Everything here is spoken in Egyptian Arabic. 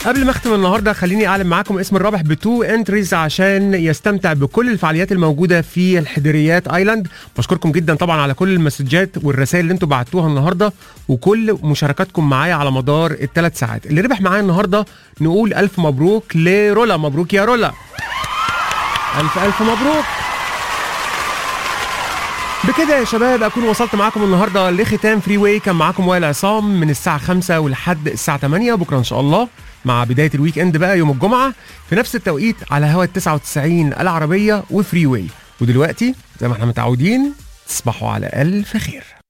قبل ما اختم النهارده خليني اعلن معاكم اسم الرابح بتو انتريز عشان يستمتع بكل الفعاليات الموجوده في الحدريات ايلاند بشكركم جدا طبعا على كل المسجات والرسائل اللي انتم بعتوها النهارده وكل مشاركاتكم معايا على مدار الثلاث ساعات اللي ربح معايا النهارده نقول الف مبروك لرولا مبروك يا رولا الف الف مبروك بكده يا شباب اكون وصلت معاكم النهارده لختام فري واي كان معاكم وائل عصام من الساعه 5 ولحد الساعه 8 بكره ان شاء الله مع بدايه الويك اند بقى يوم الجمعه في نفس التوقيت على هوا ال 99 العربيه وفري واي ودلوقتي زي ما احنا متعودين تصبحوا على الف خير